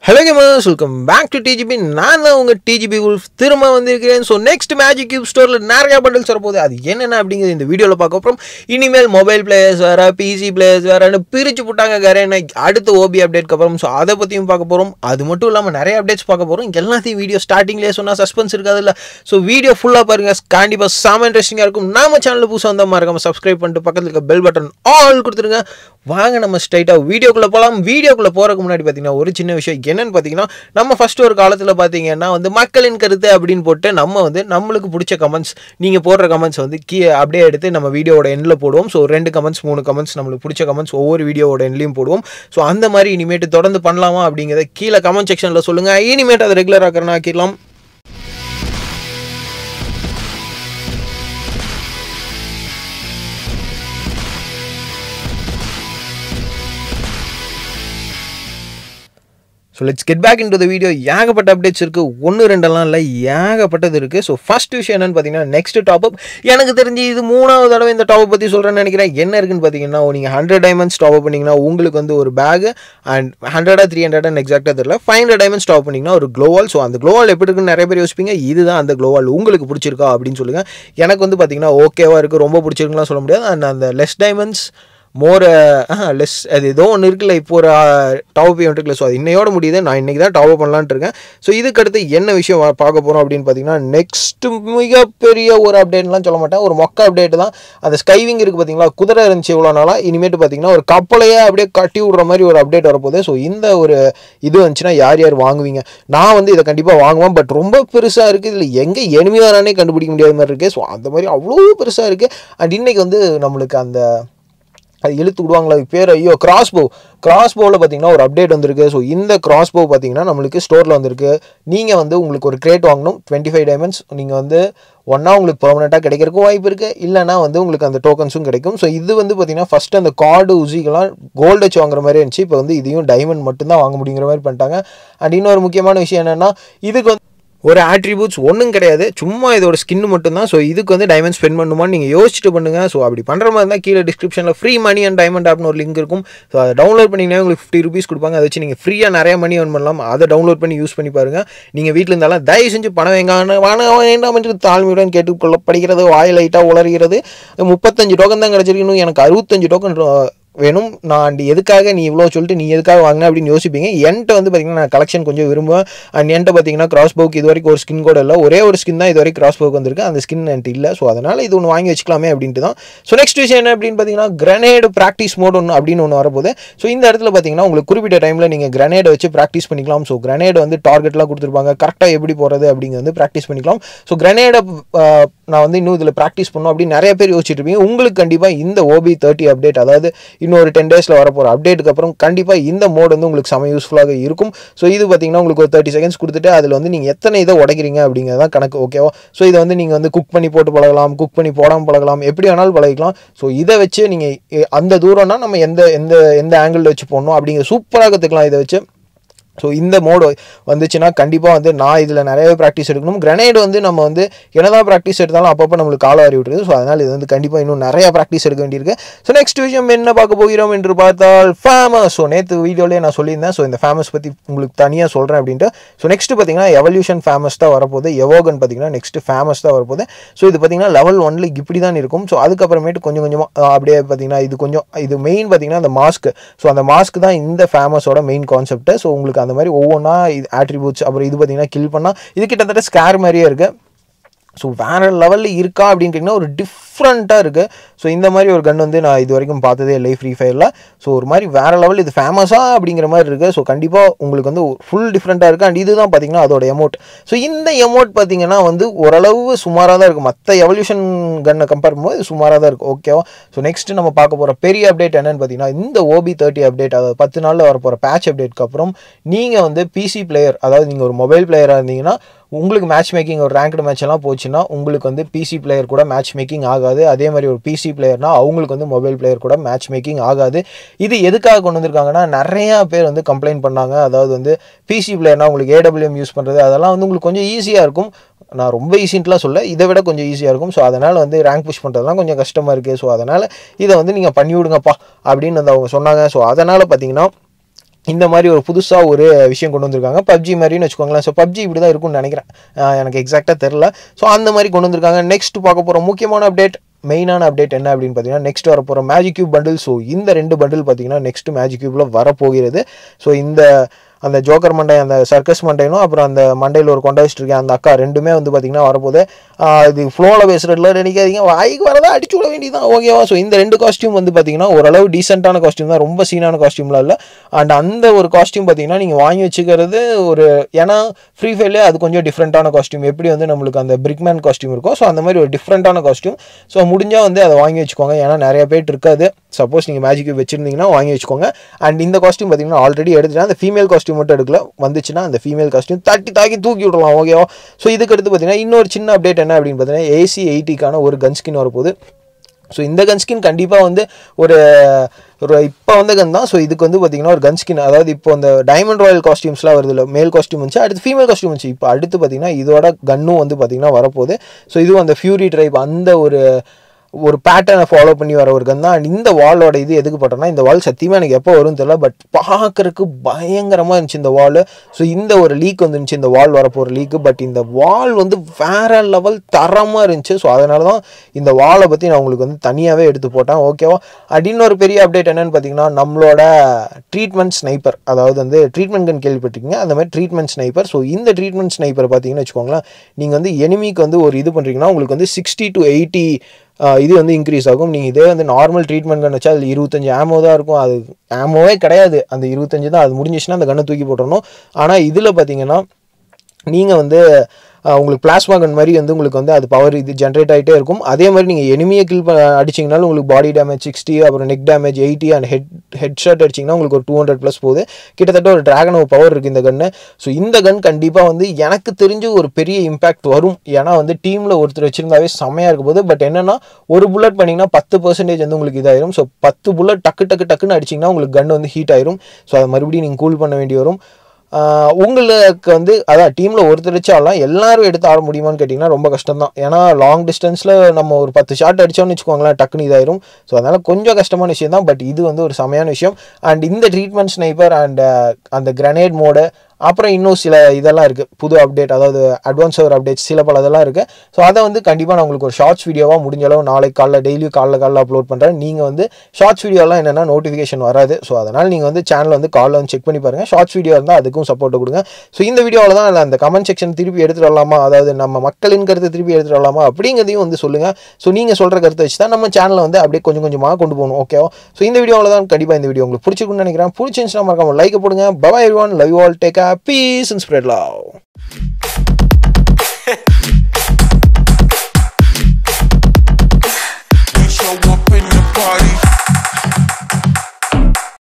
hello gamers welcome back to DGP நான் தான் உங்கள் டிஜிபி உல்ஃப் திரும்ப வந்திருக்கிறேன் ஸோ நெக்ஸ்ட் மேஜிக் கியூப் ஸ்டோரில் நிறையா பண்டல்ஸ் வரப்போகுது அது என்னென்ன அப்படிங்கிறது இந்த வீடியோவில் பார்க்க அப்புறம் இனிமேல் மொபைல் பிளேயர்ஸ் வேறு பிசி பிளேயர்ஸ் வேறுன்னு பிரித்து போட்டாங்க கரேன அடுத்த ஓபி அப்டேட்க்கு அப்புறம் ஸோ அதை பற்றியும் பார்க்க போகிறோம் அது மட்டும் இல்லாமல் நிறைய அப்டேட்ஸ் பார்க்க போகிறோம் எல்லாத்தையும் வீடியோ ஸ்டார்டிங்லேயே சொன்னால் சஸ்பென்ஸ் இருக்காதுல்ல ஸோ வீடியோ ஃபுல்லாக பாருங்கள் கண்டிப்பாக செம இன்ட்ரெஸ்டிங்காக இருக்கும் நம்ம சேனலில் புதுசாக வந்தால் மறக்காம சப்ஸ்கிரைப் பண்ணிட்டு பக்கத்தில் இருக்க பெல் பட்டன் ஆல் கொடுத்துருங்க வாங்க நம்ம ஸ்ட்ரைட்டாக வீடியோக்குள்ளே போகலாம் வீடியோக்குள்ளே போகிறதுக்கு முன்னாடி பார்த்தீங்கன்னா ஒரு சின்ன விஷயம் என்னன்னு பார்த்தீங்கன்னா நம்ம ஃபர்ஸ்ட் ஒரு காலத்தில் பார்த்தீங்கன்னா வந்து மக்களின் கருத்து அப்படின்னு போட்டு நம்ம வந்து நம்மளுக்கு பிடிச்ச கமெண்ட்ஸ் நீங்கள் போடுற கமெண்ட்ஸ் வந்து கீ அப்படியே எடுத்து நம்ம வீடியோவோட எண்டில் போடுவோம் ஸோ ரெண்டு கமெண்ட்ஸ் மூணு கமெண்ட்ஸ் நம்மளுக்கு பிடிச்ச கமெண்ட்ஸ் ஒவ்வொரு வீடியோவோட எண்ட்லையும் போடுவோம் ஸோ அந்த மாதிரி இனிமேட்டு தொடர்ந்து பண்ணலாமா அப்படிங்கிறத கீழே கமெண்ட் செக்ஷனில் சொல்லுங்கள் இனிமேட்டு அதை ரெகுலர் ஆக்கிறனா ஆக்கிடலாம் so let's get back in to the video ஏகப்பட்ட அப்டேட்ஸ் இருக்குது ஒன்று ரெண்டெல்லாம் இல்லை ஏகப்பட்டது இருக்குது ஸோ ஃபஸ்ட் விஷயம் என்னன்னு பார்த்தீங்கன்னா நெக்ஸ்ட் டாப்அப் எனக்கு தெரிஞ்சு இது மூணாவது தடவை இந்த டாப் பற்றி சொல்கிறேன்னு நினைக்கிறேன் என்ன இருக்குன்னு பார்த்தீங்கன்னா நீங்கள் ஹண்ட்ரட் டைமண்ட்ஸ் டாப் பண்ணிங்கன்னா உங்களுக்கு வந்து ஒரு பேக் அண்ட் ஹண்ட்ரடா த்ரீ ஹண்ட்ரட் எக்ஸாக்டாக தெரியல ஃபைவ் ஹண்ட்ரட் டைமண்ட்ஸ் டாப் பண்ணிங்கன்னா ஒரு க்ளோவால் ஸோ அந்த க்ளோவால் எப்படி இருக்குன்னு நிறைய பேர் யோசிப்பீங்க இதுதான் அந்த க்ளோவால் உங்களுக்கு பிடிச்சிருக்கா அப்படின்னு சொல்லுங்கள் எனக்கு வந்து பார்த்தீங்கன்னா ஓகேவாக இருக்குது ரொம்ப பிடிச்சிருக்குலாம் சொல்ல முடியாது அண்ட் அந்த லெஸ் டைமண்ட்ஸ் மோர் லெஸ் அது ஏதோ ஒன்று இருக்குல்ல இப்போ ஒரு டாப் ஈவெண்ட் இருக்குல்ல ஸோ அது இன்னையோட முடியுது நான் இன்றைக்கி தான் டாப் பண்ணலான்ட்டு இருக்கேன் ஸோ இதுக்கு அடுத்து என்ன விஷயம் வா- பார்க்க போகிறோம் அப்படின்னு பார்த்தீங்கன்னா நெக்ஸ்ட் மிகப்பெரிய ஒரு அப்டேட்லாம் சொல்ல மாட்டேன் ஒரு மொக்க அப்டேட் தான் அந்த ஸ்கைவிங் இருக்குது பார்த்தீங்களா குதிரை இருந்துச்சு இவ்வளோ நாளாக இனிமேட்டு பார்த்தீங்கன்னா ஒரு கப்பலையே அப்படியே கட்டி விடுற மாதிரி ஒரு அப்டேட் வரப்போகுது ஸோ இந்த ஒரு இது வந்துச்சுன்னா யார் யார் வாங்குவீங்க நான் வந்து இதை கண்டிப்பாக வாங்குவேன் பட் ரொம்ப பெருசாக இருக்குது இதில் எங்கே எனிமி வரானே கண்டுபிடிக்க முடியாத மாதிரி இருக்குது ஸோ அந்த மாதிரி அவ்வளோ பெருசாக இருக்குது அண்ட் இன்னைக்கு வந்து நம்மளுக்கு அந்த அது இழுத்து விடுவாங்களா அது பேர் ஐயோ கிராஸ்போ கிராஸ்போவில் பார்த்தீங்கன்னா ஒரு அப்டேட் வந்திருக்கு ஸோ இந்த கிராஸ்போ பார்த்தீங்கன்னா நம்மளுக்கு ஸ்டோரில் வந்திருக்கு நீங்கள் வந்து உங்களுக்கு ஒரு கிரேட் வாங்கணும் டுவெண்ட்டி ஃபைவ் டைமண்ட்ஸ் நீங்கள் வந்து ஒன்றா உங்களுக்கு பெர்மனெண்ட்டாக கிடைக்கிறதுக்கும் வாய்ப்பு இருக்குது இல்லைனா வந்து உங்களுக்கு அந்த டோக்கன்ஸும் கிடைக்கும் ஸோ இது வந்து பார்த்தீங்கன்னா ஃபஸ்ட்டு அந்த கார்டு உசிகெல்லாம் கோல்டு வச்சு வாங்குற மாதிரி இருந்துச்சு இப்போ வந்து இதையும் டைமண்ட் மட்டும்தான் வாங்க முடியுங்கிற மாதிரி பண்ணிட்டாங்க அண்ட் இன்னொரு முக்கியமான விஷயம் என்னென்னா இதுக்கு வந்து ஒரு ஆட்ரிபியூட்ஸ் ஒன்றும் கிடையாது சும்மா இதோட ஸ்கின் மட்டும்தான் ஸோ இதுக்கு வந்து டைமண்ட் ஸ்பெண்ட் பண்ணுமான்னு நீங்கள் யோசிச்சுட்டு பண்ணுங்கள் ஸோ அப்படி பண்ணுற மாதிரி இருந்தால் கீழே டிஸ்கிரிப்ஷனில் ஃப்ரீ மணி அண்ட் டைமண்ட் ஆப்னு ஒரு லிங்க் இருக்கும் ஸோ அதை டவுன்லோட் பண்ணிங்கன்னா உங்களுக்கு ஃபிஃப்டி ருபீஸ் கொடுப்பாங்க அதை வச்சு நீங்கள் ஃப்ரீயாக நிறைய மணி earn பண்ணலாம் அதை டவுன்லோட் பண்ணி யூஸ் பண்ணி பாருங்கள் நீங்கள் வீட்டில் இருந்தாலும் தயவு செஞ்சு பணம் வேங்கான பணம் வேண்டாம் என்று தாழ்மையுடன் கேட்டுக்கொள்ள படிக்கிறது வாய் லைட்டாக உளறுகிறது முப்பத்தஞ்சு டோக்கன் தான் கிடச்சிருக்கணும் எனக்கு அறுபத்தஞ்சு டோக்கன் வேணும் நான் எதுக்காக நீ இவ்வளோ சொல்லிட்டு நீ எதுக்காக வாங்கின அப்படின்னு யோசிப்பீங்க என்கிட்ட வந்து பார்த்தீங்கன்னா நான் கலெக்ஷன் கொஞ்சம் விரும்புவேன் அண்ட் என்கிட்ட பார்த்தீங்கன்னா கிராஸ் பவுக்கு இது வரைக்கும் ஒரு ஸ்கின் கூட இல்லை ஒரே ஒரு ஸ்கின் தான் இது வரைக்கும் கிராஸ் பவுக் வந்திருக்கு அந்த ஸ்கின் என்கிட்ட இல்லை ஸோ அதனால் இது ஒன்று வாங்கி வச்சுக்கலாமே அப்படின்ட்டு தான் ஸோ நெக்ஸ்ட் விஷயம் என்ன அப்படின்னு பார்த்தீங்கன்னா கிரனேடு ப்ராக்டிஸ் மோட் ஒன்று அப்படின்னு ஒன்று வரப்போகுது ஸோ இந்த இடத்துல பார்த்தீங்கன்னா உங்களுக்கு குறிப்பிட்ட டைமில் நீங்கள் கிரனேடை வச்சு ப்ராக்டிஸ் பண்ணிக்கலாம் ஸோ கிரனேடு வந்து டார்கெட்லாம் கொடுத்துருப்பாங்க கரெக்டாக எப்படி போகிறது அப்படிங்கிறது வந்து ப்ராக்டிஸ் பண்ணிக்கலாம் ஸோ கிரனேடை நான் வந்து இன்னும் இதில் ப்ராக்டிஸ் பண்ணணும் அப்படின்னு நிறைய பேர் யோசிச்சுட்டு இருப்பீங்க உங்களுக்கு கண்டிப்பாக இந்த ஓபி தேர்ட்டி அப்டேட் அதாவது இன்னும் ஒரு டென் டேஸில் வரப்போகிற அப்டேட்டுக்கு அப்புறம் கண்டிப்பாக இந்த மோட் வந்து உங்களுக்கு செம யூஸ்ஃபுல்லாக இருக்கும் ஸோ இது பார்த்தீங்கன்னா உங்களுக்கு ஒரு தேர்ட்டி செகண்ட்ஸ் கொடுத்துட்டு அதில் வந்து நீங்கள் எத்தனை இதை உடைக்கிறீங்க அப்படிங்கிறது தான் கணக்கு ஓகேவா ஸோ இதை வந்து நீங்கள் வந்து குக் பண்ணி போட்டு பழகலாம் குக் பண்ணி போடாமல் பழகலாம் எப்படி வேணாலும் பழகிக்கலாம் ஸோ இதை வச்சு நீங்கள் அந்த தூரம்னா நம்ம எந்த எந்த எந்த ஆங்கிளில் வச்சு போடணும் அப்படிங்கிற சூப்பராக கற்றுக்கலாம் இதை வச்சு ஸோ இந்த மோடு வந்துச்சுன்னா கண்டிப்பாக வந்து நான் இதில் நிறையவே ப்ராக்டிஸ் எடுக்கணும் கிரனேட் வந்து நம்ம வந்து என்னதான் ப்ராக்டிஸ் எடுத்தாலும் அப்பப்போ நம்மளுக்கு கால அறிவு விட்டுருது ஸோ அதனால் இது வந்து கண்டிப்பாக இன்னும் நிறையா ப்ராக்டிஸ் எடுக்க வேண்டியிருக்கு ஸோ நெக்ஸ்ட் விஷயம் என்ன பார்க்க போகிறோம் என்று பார்த்தால் ஃபேமஸ் ஸோ நேற்று வீடியோலேயே நான் சொல்லியிருந்தேன் ஸோ இந்த ஃபேமஸ் பற்றி உங்களுக்கு தனியாக சொல்கிறேன் அப்படின்ட்டு ஸோ நெக்ஸ்ட் பார்த்தீங்கன்னா எவல்யூஷன் ஃபேமஸ் தான் வரப்போகுது எவோகன் பார்த்தீங்கன்னா நெக்ஸ்ட் ஃபேமஸ் தான் வரப்போகுது ஸோ இது பார்த்தீங்கன்னா லெவல் ஒன்ல இப்படி தான் இருக்கும் ஸோ அதுக்கப்புறமேட்டு கொஞ்சம் கொஞ்சமாக அப்படியே பார்த்தீங்கன்னா இது கொஞ்சம் இது மெயின் பார்த்தீங்கன்னா அந்த மாஸ்க் ஸோ அந்த மாஸ்க் தான் இந்த ஃபேமஸோட மெயின் கான்செப்ட் ஸோ உங்களுக்கு அந்த மாதிரி ஒவ்வொன்றா இது ஆட்ரிபியூட்ஸ் அப்புறம் இது பார்த்தீங்கன்னா கில் பண்ணால் இது கிட்டத்தட்ட ஸ்கேர் மாதிரியே இருக்குது ஸோ வேறு லெவலில் இருக்கா அப்படின்னு கேட்டிங்கன்னா ஒரு டிஃப்ரெண்ட்டாக இருக்குது ஸோ இந்த மாதிரி ஒரு கன் வந்து நான் இது வரைக்கும் பார்த்ததே இல்லை ஃப்ரீ ஃபயரில் ஸோ ஒரு மாதிரி வேறு லெவல் இது ஃபேமஸாக அப்படிங்கிற மாதிரி இருக்குது ஸோ கண்டிப்பாக உங்களுக்கு வந்து ஃபுல் டிஃப்ரெண்ட்டாக இருக்குது அண்ட் இதுதான் பார்த்தீங்கன்னா அதோட எமௌண்ட் ஸோ இந்த எமௌண்ட் பார்த்தீங்கன்னா வந்து ஓரளவு சுமாராக தான் இருக்குது மற்ற எவல்யூஷன் கன்னை கம்பேர் பண்ணும்போது இது சுமாராக தான் இருக்குது ஓகேவா ஸோ நெக்ஸ்ட் நம்ம பார்க்க போகிற பெரிய அப்டேட் என்னன்னு பார்த்தீங்கன்னா இந்த ஓபி தேர்ட்டி அப்டேட் அதாவது பத்து நாளில் வரப்போகிற பேட்ச் அப்டேட்க்கு அப்புறம் நீங்கள் வந்து பிசி பிளேயர் அதாவது நீங்கள் ஒரு மொபைல் பிளேயராக இருந்தீங்கன்னா உங்களுக்கு மேட்ச் மேக்கிங் ஒரு ரேங்க்டு மேட்ச் எல்லாம் போச்சுன்னா உங்களுக்கு வந்து பிசி பிளேயர் கூட மேட்ச் மேக்கிங் ஆகாது அதே மாதிரி ஒரு பிசி பிளேயர்னா அவங்களுக்கு வந்து மொபைல் பிளேயர் கூட மேட்ச் மேக்கிங் ஆகாது இது எதுக்காக கொண்டு வந்திருக்காங்கன்னா நிறையா பேர் வந்து கம்ப்ளைண்ட் பண்ணாங்க அதாவது வந்து பிசி பிளேயர்னா உங்களுக்கு ஏடபிள்யூஎம் யூஸ் பண்ணுறது அதெல்லாம் வந்து உங்களுக்கு கொஞ்சம் ஈஸியாக இருக்கும் நான் ரொம்ப ஈஸின்ட்டுலாம் சொல்ல இதை விட கொஞ்சம் ஈஸியாக இருக்கும் ஸோ அதனால் வந்து ரேங்க் புஷ் பண்ணுறதுலாம் கொஞ்சம் கஷ்டமாக இருக்குது ஸோ அதனால் இதை வந்து நீங்கள் பண்ணி விடுங்கப்பா அப்படின்னு வந்து அவங்க சொன்னாங்க ஸோ அதனால் பார்த்தீங்கன்னா இந்த மாதிரி ஒரு புதுசாக ஒரு விஷயம் கொண்டு வந்திருக்காங்க பப்ஜி மாதிரின்னு வச்சுக்கோங்களேன் ஸோ பப்ஜி இப்படி தான் இருக்கும்னு நினைக்கிறேன் ஆஹ் எனக்கு எக்ஸாக்டாக தெரில ஸோ அந்த மாதிரி கொண்டு வந்திருக்காங்க நெக்ஸ்ட் பார்க்க போகிற முக்கியமான அப்டேட் மெயினான அப்டேட் என்ன அப்படின்னு பார்த்தீங்கன்னா நெக்ஸ்ட் வர போகிற மேஜிக் கியூப் பண்டில் ஸோ இந்த ரெண்டு பண்டில் பார்த்தீங்கன்னா நெக்ஸ்ட் மேஜிக் கியூப்பில் வரப்போகிறது ஸோ இந்த அந்த ஜோக்கர் மண்டை அந்த சர்க்கஸ் மண்டைனும் அப்புறம் அந்த மண்டையில் ஒரு கொண்டை வச்சுருக்கேன் அந்த அக்கா ரெண்டுமே வந்து பார்த்தீங்கன்னா வரப்போகுது ஆஹ் இது ஃப்ளோவில் பேசுகிறதுல நினைக்காதீங்க வாய்க்கு வரதா அடிச்சு விட வேண்டியதான் ஓகேவா ஸோ இந்த ரெண்டு காஸ்டியூம் வந்து பார்த்தீங்கன்னா ஓரளவு டீசெண்டான காஸ்டியூம் தான் ரொம்ப சீனான காஸ்டியூம்லாம் இல்லை அண்ட் அந்த ஒரு காஸ்டியூம் பார்த்தீங்கன்னா நீங்கள் வாங்கி வச்சுக்கிறது ஒரு ஏன்னா ஃப்ரீ ஃபயர்லேயே அது கொஞ்சம் டிஃப்ரெண்ட்டான காஸ்டியூம் எப்படி வந்து நம்மளுக்கு அந்த பிரிக்மேன் காஸ்டியூம் இருக்கும் ஸோ அந்த மாதிரி ஒரு டிஃப்ரெண்ட்டான காஸ்டியூம் ஸோ முடிஞ்சால் வந்து அதை வாங்கி வச்சுக்கோங்க ஏன்னா நிறைய பேர் இருக்காது சப்போஸ் நீங்கள் மேஜிக் வச்சுருந்தீங்கன்னா வாங்கி வச்சுக்கோங்க அண்ட் இந்த காஸ்டியூம் பார்த்தீங்கன்னா ஆல்ரெடி எடுத்துட்டேன் அந்த ஃபீமேல் காஸ்டியூம் மட்டும் எடுக்கல வந்துச்சுன்னா அந்த ஃபீமேல் காஸ்டியூம் தட்டி தாக்கி தூக்கி விடலாம் ஓகேவா ஸோ இதுக்கு அடுத்து பார்த்தீங்கன்னா இன்னொரு சின்ன அப்டேட் என்ன அப்படின்னு பார்த்தீங்கன்னா ஏசி எயிட்டிக்கான ஒரு கன் ஸ்கின் வரப்போகுது ஸோ இந்த கன் ஸ்கின் கண்டிப்பாக வந்து ஒரு ஒரு இப்போ வந்த கன் தான் ஸோ இதுக்கு வந்து பார்த்தீங்கன்னா ஒரு கன் ஸ்கின் அதாவது இப்போ அந்த டைமண்ட் ராயல் காஸ்டியூம்ஸ்லாம் வருது இல்லை மேல் காஸ்டியூம் வந்துச்சு அடுத்து ஃபீமேல் காஸ்டியூம் வந்துச்சு இப்போ அடுத்து பார்த்தீங்கன்னா இதோட கன்னும் வந்து பார்த்தீங்கன்னா வரப்போகுது ஸோ இதுவும் அந்த ஃபியூரி ட்ரைப் அந்த ஒரு ஒரு பேட்டர்னை ஃபாலோ பண்ணி வர ஒரு கன் தான் அண்ட் இந்த வாலோட இது எதுக்கு போட்டோம்னா இந்த வால் சத்தியமாக எனக்கு எப்போ வரும்னு தெரியல பட் பார்க்கறதுக்கு பயங்கரமாக இருந்துச்சு இந்த வால் ஸோ இந்த ஒரு லீக் வந்துருந்துச்சு இந்த வால் வரப்போகிற லீக்கு பட் இந்த வால் வந்து வேற லெவல் தரமாக இருந்துச்சு ஸோ அதனால தான் இந்த வாலை பற்றி நான் உங்களுக்கு வந்து தனியாகவே எடுத்து போட்டேன் ஓகேவா அண்ட் இன்னொரு பெரிய அப்டேட் என்னன்னு பார்த்தீங்கன்னா நம்மளோட ட்ரீட்மெண்ட் ஸ்னைப்பர் அதாவது வந்து ட்ரீட்மெண்ட் கன் கேள்விப்பட்டிருக்கீங்க அந்த மாதிரி ட்ரீட்மெண்ட் ஸ்னைப்பர் ஸோ இந்த ட்ரீட்மெண்ட் ஸ்னைப்பர் பார்த்தீங்கன்னு வச்சுக்கோங்களேன் நீங்கள் வந்து எனிமிக்கு வந்து ஒரு இது பண்ணுறீங்கன்னா உங்களுக்கு வந்து சிக்ஸ்டி டு எயிட்டி இது வந்து இன்க்ரீஸ் ஆகும் நீங்கள் இதே வந்து நார்மல் ட்ரீட்மெண்ட் கன் வச்சா அதில் இருபத்தஞ்சு ஆமோ தான் இருக்கும் அது ஆமோவே கிடையாது அந்த இருபத்தஞ்சு தான் அது முடிஞ்சிச்சுன்னா அந்த கண்ணை தூக்கி போட்டுறணும் ஆனால் இதில் பார்த்தீங்கன்னா நீங்கள் வந்து அஹ், உங்களுக்கு பிளாஸ்மா கன் மாதிரி வந்து உங்களுக்கு வந்து அது பவர் இது ஜென்ரேட் ஆகிட்டே இருக்கும் அதே மாதிரி நீங்கள் எனிமியை கில் அடிச்சிங்கனாலும் உங்களுக்கு பாடி டேமேஜ் சிக்ஸ்டி அப்புறம் neck damage eighty and head head shot அடிச்சிங்கன்னா உங்களுக்கு ஒரு டூ ஹண்ட்ரட் ப்ளஸ் போகுது கிட்டத்தட்ட ஒரு ட்ராகன் பவர் இருக்குது இந்த கன்று ஸோ இந்த கன் கண்டிப்பாக வந்து எனக்கு தெரிஞ்சு ஒரு பெரிய இம்பாக்ட் வரும் ஏன்னா வந்து டீமில் ஒருத்தர் வச்சிருந்தாவே செம்மையாக இருக்க போது பட் என்னன்னா ஒரு புல்லட் பண்ணிங்கன்னா பத்து பர்சன்டேஜ் வந்து உங்களுக்கு இதாயிரும் ஸோ பத்து புல்லட் டக்கு டக்கு டக்குன்னு அடிச்சிங்கன்னா உங்களுக்கு கன் வந்து ஹீட் ஆயிரும் ஸோ அதை மறுபடியும் நீங்கள் கூல் பண்ண வேண்டி வரும் ஆஹ் உங்களுக்கு வந்து அதான் டீமில் ஒருத்தர் வச்சாலாம் எல்லாரும் எடுத்து ஆட முடியுமான்னு கேட்டிங்கன்னா ரொம்ப கஷ்டம் தான் ஏன்னா லாங் டிஸ்டன்ஸில் நம்ம ஒரு பத்து ஷாட் அடித்தோம்னு வச்சுக்கோங்களேன் டக்குன்னு இதாயிரும் ஸோ அதனால் கொஞ்சம் கஷ்டமான விஷயம் தான் பட் இது வந்து ஒரு செமையான விஷயம் அண்ட் இந்த ட்ரீட்மெண்ட் ஸ்னைப்பர் அண்ட் அந்த கிரனேட் மோடு அப்புறம் இன்னும் சில இதெல்லாம் இருக்குது புது அப்டேட் அதாவது அட்வான்ஸ் ஒரு அப்டேட்ஸ் சில பல இதெல்லாம் இருக்குது ஸோ அதை வந்து கண்டிப்பாக நான் உங்களுக்கு ஒரு ஷார்ட்ஸ் வீடியோவாக முடிஞ்ச அளவு நாளைக்கு காலைல டெய்லியும் காலைல காலைல அப்லோட் பண்ணுறேன் நீங்கள் வந்து ஷார்ட்ஸ் வீடியோலாம் என்னென்னா நோட்டிஃபிகேஷன் வராது ஸோ அதனால் நீங்கள் வந்து சேனல் வந்து காலைல வந்து செக் பண்ணி பாருங்கள் ஷார்ட்ஸ் வீடியோ இருந்தால் அதுக்கும் சப்போர்ட் கொடுங்க ஸோ இந்த வீடியோவில் தான் அந்த கமெண்ட் செக்ஷன் திருப்பி எடுத்துகிட்டு வரலாமா அதாவது நம்ம மக்களின் கருத்தை திருப்பி எடுத்துகிட்டு வரலாமா அப்படிங்கிறதையும் வந்து சொல்லுங்கள் ஸோ நீங்கள் சொல்கிற கருத்தை வச்சு தான் நம்ம சேனலை வந்து அப்படியே கொஞ்சம் கொஞ்சமாக கொண்டு போகணும் ஓகேவா ஸோ இந்த வீடியோவில் தான் கண்டிப்பாக இந்த வீடியோ உங்களுக்கு பிடிச்சிருக்குன்னு நினைக்கிறேன் பிடிச்சிருந்துச்சுன்னா மறக்காம லைக் போடுங்க bye bye everyone love you all take peace and spread love